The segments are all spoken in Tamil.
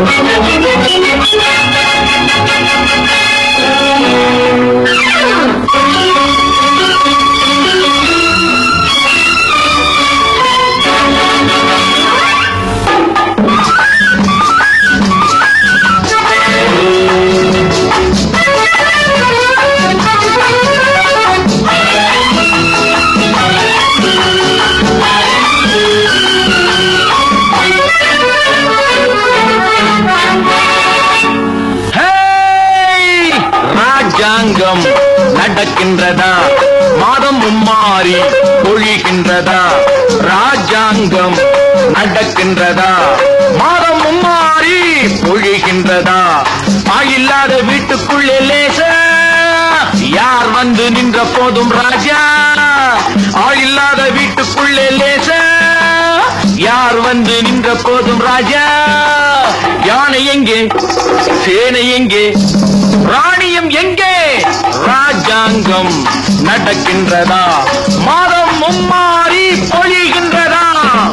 ஹேய்! ராஜாங்கம் நடக்கின்றதா மாதம் மும்மாறி பொழிகின்றதா ராஜாங்கம் நடக்கின்றதா மாதம் மும்மாறி பொழிகின்றதா ஆயில்லாத வீட்டுக்குள்ளே லேச யார் வந்து நின்ற போதும் ராஜா ஆளில்லாத வீட்டுக்குள்ளே லேச யார் வந்து நின்ற போதும் ராஜா யானை எங்கே சேனை எங்கே ராணியம் எங்கே ராஜாங்கம் நடக்கின்றதா மாதம் மும்மாறி பொழிகின்றதா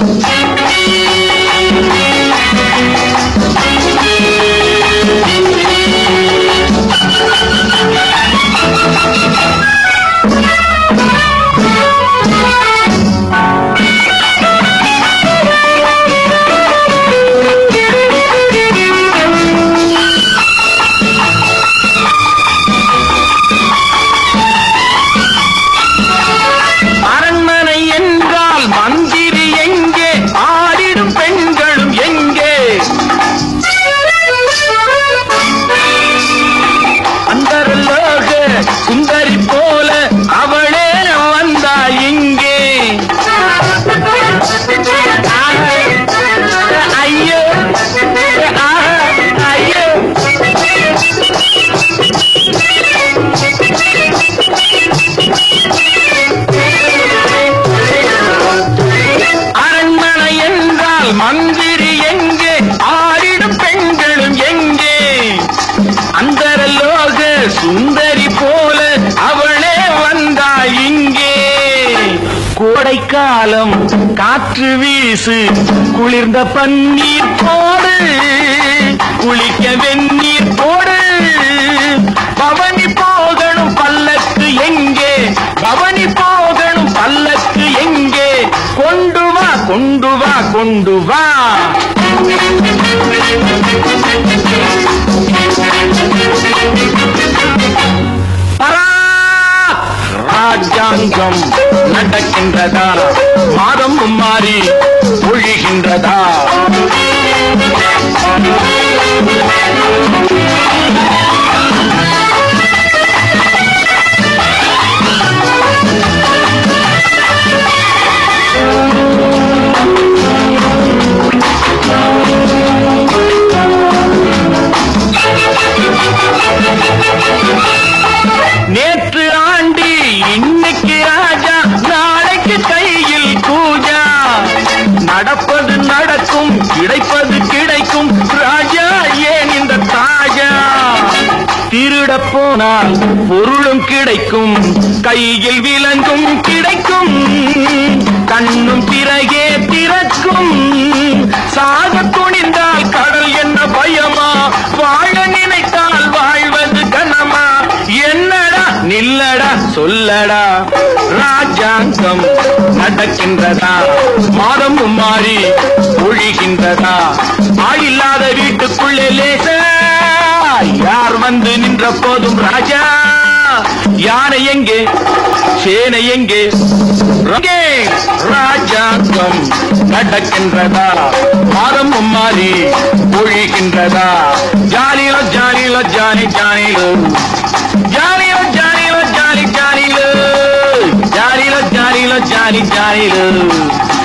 அரண்மனை என்றால் மந்திரி எங்கே ஆடிடும் பெண்களும் எங்கே அந்தரலோக சுந்தரி போல அவளே வந்தா இங்கே ஐயோ ஆஹா, ஐயோ அரண்மனை என்றால் மந்திரி எங்கே ஆடிடும் பெண்களும் எங்கே அந்தரலோக சுந்தரி போல அவளே வந்தாள் இங்கே கோடைக்காலம் காற்று வீசு குளிர்ந்த பன்னீர் போடு குளிக்க வெந்நீர் போடு பவனி போகணும் பல்லக்கு எங்கே பவனி போகணும் பல்லக்கு எங்கே கொண்டு வா கொண்டு வா கொண்டு வா பரா! ராஜாங்கம் நடக்கின்றதா மாதம் மாறி ஒழிகின்றதா நேற்று ஆண்டி இன்னைக்கு ராஜா நாளைக்கு கையில் பூஜா நடப்பது நடக்கும் கிடைப்பது கிடைக்கும் ராஜா ஏன் இந்த தாஜா திருட போனால் பொருளும் கிடைக்கும் கையில் விலங்கும் கிடைக்கும் கண்ணும் பிறகே திறக்கும் சாக துணிந்தால் கடல் என்ன பயமா வாழ நினைத்தால் வாழ்வது கனமா என்னடா நில்லடா சொல்லடா ராஜாங்கம் நடக்கின்றதா மாதம் மாறி ஒழிகின்றதா ஆயில்லாத வீட்டுக்குள்ளே லேச யார் வந்து நின்ற போதும் ராஜா யானை எங்கே சேனை எங்கே எங்கே? ராஜாங்கம் நடக்கின்றதா மாதம் மாறி ஒழிகின்றதா ஜாலியில ஜாலியில ஜாலி ஜாலியில ஜாலியில ஜாலியில ஜாலி ஜாலியில ஜாலியில ஜாலியில ஜாலி ஜாலியில